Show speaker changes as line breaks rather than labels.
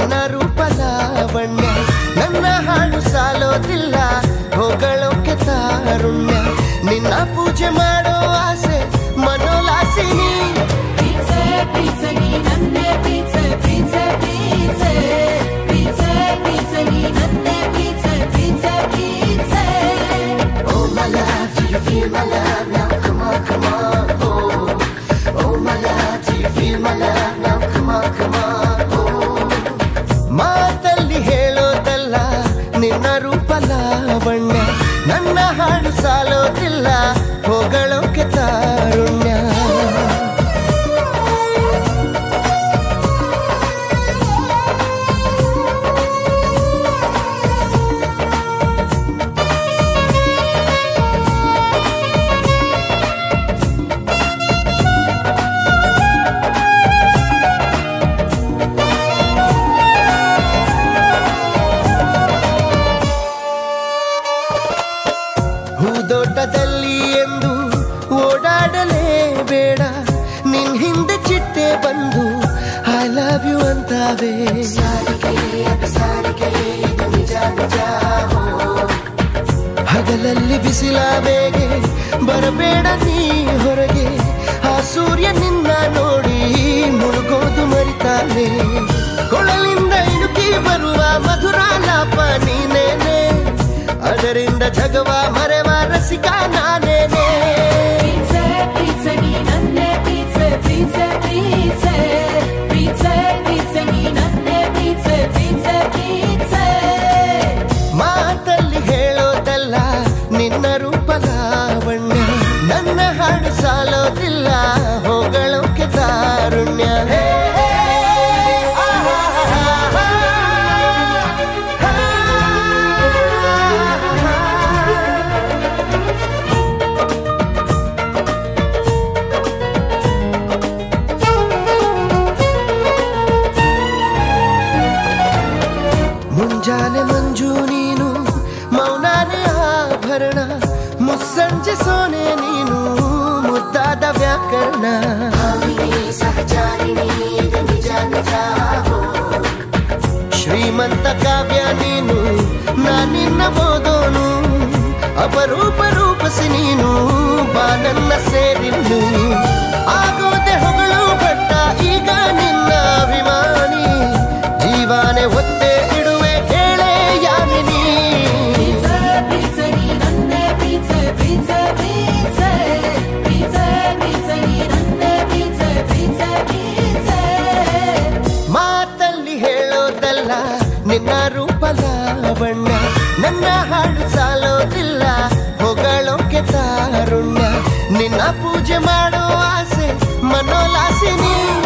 ನಿನ್ನ ರೂಪ ಲಾವಣ್ಯ ನನ್ನ ಹಾಡು ಸಾಲೋದಿಲ್ಲ ಹೊಗಳೋಕೆ ತಾರುಣ್ಯ ನಿನ್ನ ಪೂಜೆ ಮಾಡೋ ಆಸೆ ಮನೋಲಾಸಿನಿ
Pizza, pizza, ni nanne pizza, pizza, pizza. Pizza, pizza, ni nanne pizza, pizza, pizza.
Oh my love, do you feel my love now? Come on, come on, oh. Oh my love, do you feel my love now? Come on, come on, oh. ಮಾತಲ್ಲಿ ಹೇಳೋದಲ್ಲ ನಿನ್ನ ರೂಪ ಲಾವಣ್ಯ ನನ್ನ ಹಾಡು ಸಾಲೋದಿಲ್ಲ ಹೊಗಳೋಕೆ ತಾರುಣ್ಯ ಹೂದೋಟದಲ್ಲಿ ಎಂದು ಓಡಾಡಲೇ ಬೇಡ ನಿನ್ ಹಿಂದೆ ಚಿಟ್ಟೆ ಬಂದು ಐ ಲವ್ ಯು ಅಂತಾವೆ ಹಗಲಲ್ಲಿ ಬಿಸಿಲ ಬೇಗೆ ಬರಬೇಡ ನೀ ಹೊರಗೆ ಆ ಸೂರ್ಯ ನಿನ್ನ ನೋಡಿ ಮುಳುಗೋದು ಮರಿತಾನೆ ಕೊಳಲಿಂದ ಇಣುಕಿ ಬರುವ ಮಧುರ ಲಾಪ ನೀನೇನೆ ಅದರಿಂದ ಜಗವ ಮರೆವ ರಸಿಕ ನಾನೇನೆ
Pizza, pizza, ni nanne pizza, pizza, pizza. Pizza, pizza, ni nanne pizza, pizza, pizza.
ಮಾತಲ್ಲಿ ಹೇಳೋದಲ್ಲ ನಿನ್ನ ರೂಪ ಲಾವಣ್ಯ ನನ್ನ ಹಾಡು ಸಾಲೋದಿಲ್ಲ ಹೊಗಳೋಕೆ ತಾರುಣ್ಯ ಹೇ, ಆಹಾಹಾಹಾ. ಮುಂಜಾನೆ ಮಂಜು ನೀನು ಮೌನಾನೆ ಆಭರಣ ಮುಸ್ಸಂಜೆ ಸೋನೆ ನೀನು ಮುದ್ದಾದ ವ್ಯಾಕರಣ ಶ್ರೀಮಂತ ಕಾವ್ಯ ನೀನು ನಾನಿನ್ನ ಓದೋನು ಅಪರೂಪ ರೂಪಸಿ ನೀನು ಬಾನನ್ನ ಸೇರಿನ್ನು ಆಗೋದೆ ಹೊಗಳು ಭಟ್ಟ ಈಗ ನಿನ್ನ ಅಭಿಮಾನಿ ಜೀವಾನೆ ಒತ್ತೆ ಇಡುವೆ ಕೇಳೆ ಯಾಮಿನಿ
Pizza, pizza, ni nanne pizza, pizza, pizza. Pizza, pizza, ni nanne pizza, pizza, pizza.
ಮಾತಲ್ಲಿ ಹೇಳೋದಲ್ಲ ನಿನ್ನ ರೂಪ ಲಾವಣ್ಯ ನನ್ನ ಹಾಡು ಸಾಲೋದಿಲ್ಲ ಹೊಗಳೋಕೆ ತಾರುಣ್ಯ ನಿನ್ನ ಪೂಜೆ ಮಾಡೋ ಆಸೆ ಮನೋಲಾಸಿನಿ